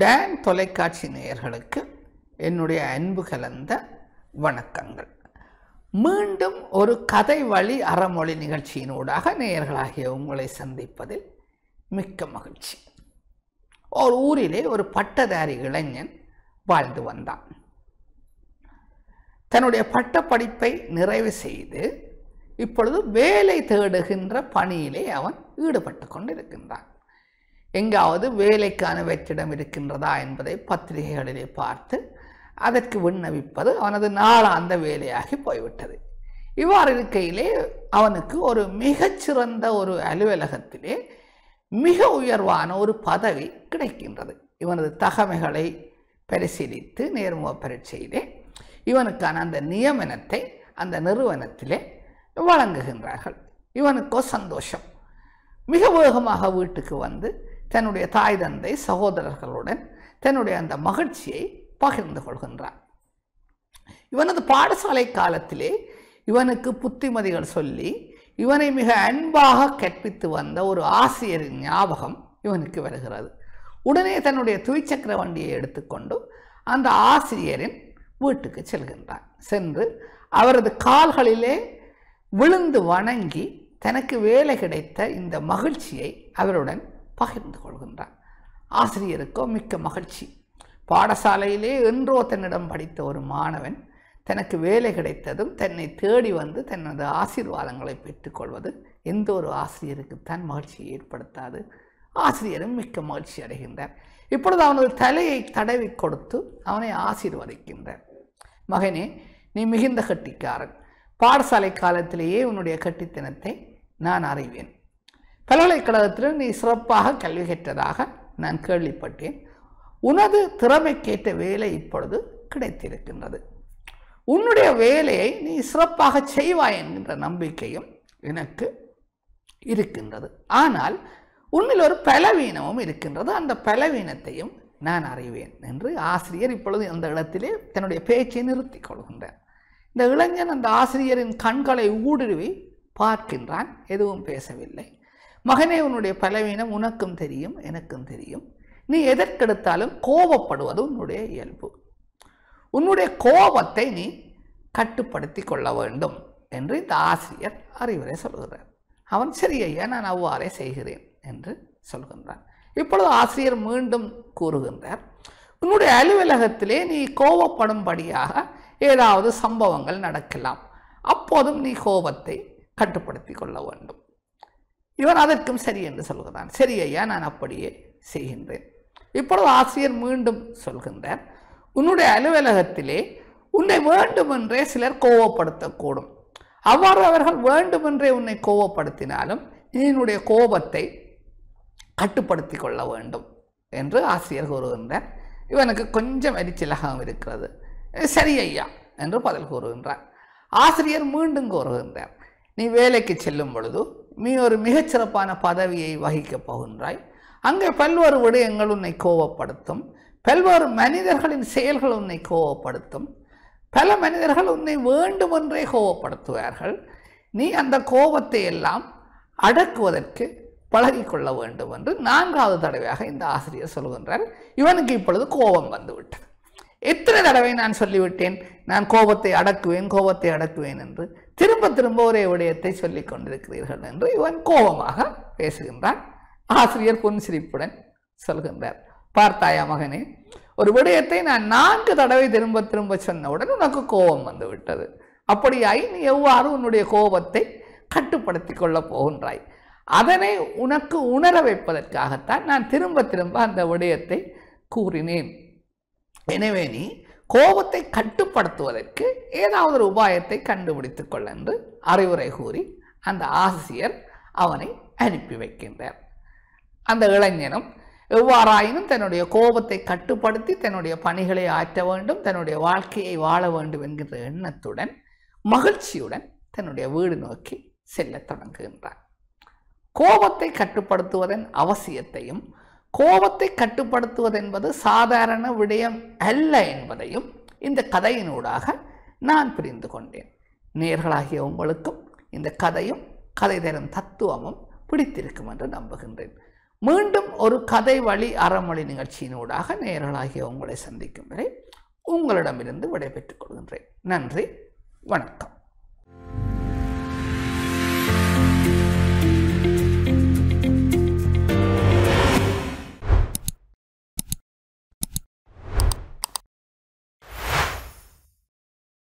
tan தொலைக்காட்சி நேயர்களுக்கு என்னுடைய அன்பு கலந்த வணக்கங்கள் மீண்டும் ஒரு கதை வழி அறமொழி நிகழ்ச்சியினூடாக நேயர்களாகிய உங்களை சந்திப்பதில் மிக்க மகிழ்ச்சி ஒரு ஊரிலே ஒரு பட்டதாரி இளைஞன் வாழ்ந்து வந்தான் தன்னுடைய பட்டப்படிப்பை நிறைவு செய்து இப்பொழுது வேலை தேடுகின்ற பணியிலே அவன் ஈடுபட்டு கொண்டிருக்கின்றான் எங்காவது வேலைக்கான வெற்றிடம் இருக்கின்றதா என்பதை பத்திரிகைகளிலே பார்த்து அதற்கு விண்ணப்பிப்பது அவனது நாளாந்த வேலையாகி போய்விட்டது இவ்வாறு இருக்கையிலே அவனுக்கு ஒரு மிகச்சிறந்த ஒரு அலுவலகத்திலே மிக உயர்வான ஒரு பதவி கிடைக்கின்றது இவனது தகமைகளை பரிசீலித்து நேர்முக பரீட்சையிலே இவனுக்கான அந்த நியமனத்தை அந்த நிறுவனத்திலே வழங்குகின்றார்கள் இவனுக்கோ சந்தோஷம் மிக வேகமாக வீட்டுக்கு வந்து தன்னுடைய தாய் தந்தை சகோதரர்களுடன் தன்னுடைய அந்த மகிழ்ச்சியை பகிர்ந்து கொள்கின்றான் இவனது பாடசாலை காலத்திலே இவனுக்கு புத்திமதிகள் சொல்லி இவனை மிக அன்பாக கற்பித்து வந்த ஒரு ஆசிரியரின் ஞாபகம் இவனுக்கு வருகிறது உடனே தன்னுடைய துவிச்சக்கர வண்டியை எடுத்துக்கொண்டு அந்த ஆசிரியரின் வீட்டுக்கு செல்கின்றான் சென்று அவரது கால்களிலே விழுந்து வணங்கி தனக்கு வேலை கிடைத்த இந்த மகிழ்ச்சியை அவருடன் பகிர்ந்து கொள்கின்றான் ஆசிரியருக்கோ மிக்க மகிழ்ச்சி பாடசாலையிலே என்றோ தன்னிடம் படித்த ஒரு மாணவன் தனக்கு வேலை கிடைத்ததும் தன்னை தேடி வந்து தனது ஆசீர்வாதங்களை பெற்றுக்கொள்வது எந்த ஒரு ஆசிரியருக்குத்தான் மகிழ்ச்சியை ஏற்படுத்தாது ஆசிரியரும் மிக்க மகிழ்ச்சி அடைகின்றார் இப்பொழுது அவனது தலையை தடவி கொடுத்து அவனை ஆசீர்வதிக்கின்றார் மகனே நீ மிகுந்த கட்டிக்காரன் பாடசாலை காலத்திலேயே உன்னுடைய கட்டித்தனத்தை நான் அறிவேன் பல்கலைக்கழகத்தில் நீ சிறப்பாக கல்வி கற்றதாக நான் கேள்விப்பட்டேன் உனது திறமைக்கேற்ற வேலை இப்பொழுது கிடைத்திருக்கின்றது உன்னுடைய வேலையை நீ சிறப்பாக செய்வாய் என்கின்ற நம்பிக்கையும் எனக்கு இருக்கின்றது ஆனால் உன்னில் ஒரு பலவீனமும் இருக்கின்றது அந்த பலவீனத்தையும் நான் அறிவேன் என்று ஆசிரியர் இப்பொழுது அந்த இடத்திலே தன்னுடைய பேச்சை நிறுத்தி கொள்கின்றார் இந்த இளைஞன் அந்த ஆசிரியரின் கண்களை ஊடுருவி பார்க்கின்றான் எதுவும் பேசவில்லை மகனே உன்னுடைய பலவீனம் உனக்கும் தெரியும் எனக்கும் தெரியும் நீ எதற்கெடுத்தாலும் கோபப்படுவது உன்னுடைய இயல்பு உன்னுடைய கோபத்தை நீ கட்டுப்படுத்தி கொள்ள வேண்டும் என்று இந்த ஆசிரியர் அறிவுரை சொல்கிறார் அவன் சரி ஐயா நான் அவ்வாறே செய்கிறேன் என்று சொல்கின்றான் இப்பொழுது ஆசிரியர் மீண்டும் கூறுகின்றார் உன்னுடைய அலுவலகத்திலே நீ கோபப்படும்படியாக ஏதாவது சம்பவங்கள் நடக்கலாம் அப்போதும் நீ கோபத்தை கட்டுப்படுத்தி கொள்ள வேண்டும் இவன் அதற்கும் சரி என்று சொல்கிறான் சரி ஐயா நான் அப்படியே செய்கின்றேன் இப்பொழுது ஆசிரியர் மீண்டும் சொல்கின்றார் உன்னுடைய அலுவலகத்திலே உன்னை வேண்டுமென்றே சிலர் கோவப்படுத்தக்கூடும் அவ்வாறு அவர்கள் வேண்டுமென்றே உன்னை கோவப்படுத்தினாலும் நீ என்னுடைய கோபத்தை கட்டுப்படுத்தி கொள்ள வேண்டும் என்று ஆசிரியர் கூறுகின்றார் இவனுக்கு கொஞ்சம் எரிச்சலாகவும் இருக்கிறது சரி ஐயா என்று பதில் கூறுகின்றார் ஆசிரியர் மீண்டும் கூறுகின்றார் நீ வேலைக்கு செல்லும் பொழுது நீ ஒரு மிகச்சிறப்பான பதவியை வகிக்கப் போகின்றாய் அங்கே பல்வேறு விடயங்கள் உன்னை கோவப்படுத்தும் பல்வேறு மனிதர்களின் செயல்கள் உன்னை கோவப்படுத்தும் பல மனிதர்கள் உன்னை வேண்டுமென்றே கோவப்படுத்துவார்கள் நீ அந்த கோபத்தை எல்லாம் அடக்குவதற்கு பழகிக்கொள்ள வேண்டும் என்று நான்காவது தடவையாக இந்த ஆசிரியர் சொல்கின்றார் இவனுக்கு இப்பொழுது கோபம் வந்துவிட்டது எத்தனை தடவை நான் சொல்லிவிட்டேன் நான் கோபத்தை அடக்குவேன் கோபத்தை அடக்குவேன் என்று திரும்ப திரும்ப ஒரே விடயத்தை சொல்லிக் கொண்டிருக்கிறீர்கள் என்று இவன் கோபமாக பேசுகின்றான் ஆசிரியர் புன்சிரிப்புடன் சொல்கின்றார் பார்த்தாயா மகனே ஒரு விடயத்தை நான் நான்கு தடவை திரும்ப திரும்ப சொன்னவுடன் உனக்கு கோபம் வந்து விட்டது அப்படியாய் நீ எவ்வாறு உன்னுடைய கோபத்தை கட்டுப்படுத்தி கொள்ளப் போகின்றாய் அதனை உனக்கு உணர வைப்பதற்காகத்தான் நான் திரும்ப திரும்ப அந்த விடயத்தை கூறினேன் எனவே நீ கோபத்தை கட்டுப்படுத்துவதற்கு ஏதாவது ஒரு உபாயத்தை கண்டுபிடித்துக் கொள்ள என்று அறிவுரை கூறி அந்த ஆசிரியர் அவனை அனுப்பி வைக்கின்றார் அந்த இளைஞனும் எவ்வாறாயினும் தன்னுடைய கோபத்தை கட்டுப்படுத்தி தன்னுடைய பணிகளை ஆற்ற வேண்டும் தன்னுடைய வாழ்க்கையை வாழ வேண்டும் என்கின்ற எண்ணத்துடன் மகிழ்ச்சியுடன் தன்னுடைய வீடு நோக்கி செல்லத் தொடங்குகின்றான் கோபத்தை கட்டுப்படுத்துவதன் அவசியத்தையும் கோபத்தை கட்டுப்படுத்துவது என்பது சாதாரண விடயம் அல்ல என்பதையும் இந்த கதையினூடாக நான் புரிந்து கொண்டேன் நேர்களாகிய உங்களுக்கும் இந்த கதையும் கதை தரும் தத்துவமும் பிடித்திருக்கும் என்று நம்புகின்றேன் மீண்டும் ஒரு கதை வழி அறமொழி நிகழ்ச்சியினூடாக நேரலாகிய உங்களை சந்திக்கும் வரை உங்களிடமிருந்து விடைபெற்றுக் கொள்கின்றேன் நன்றி வணக்கம்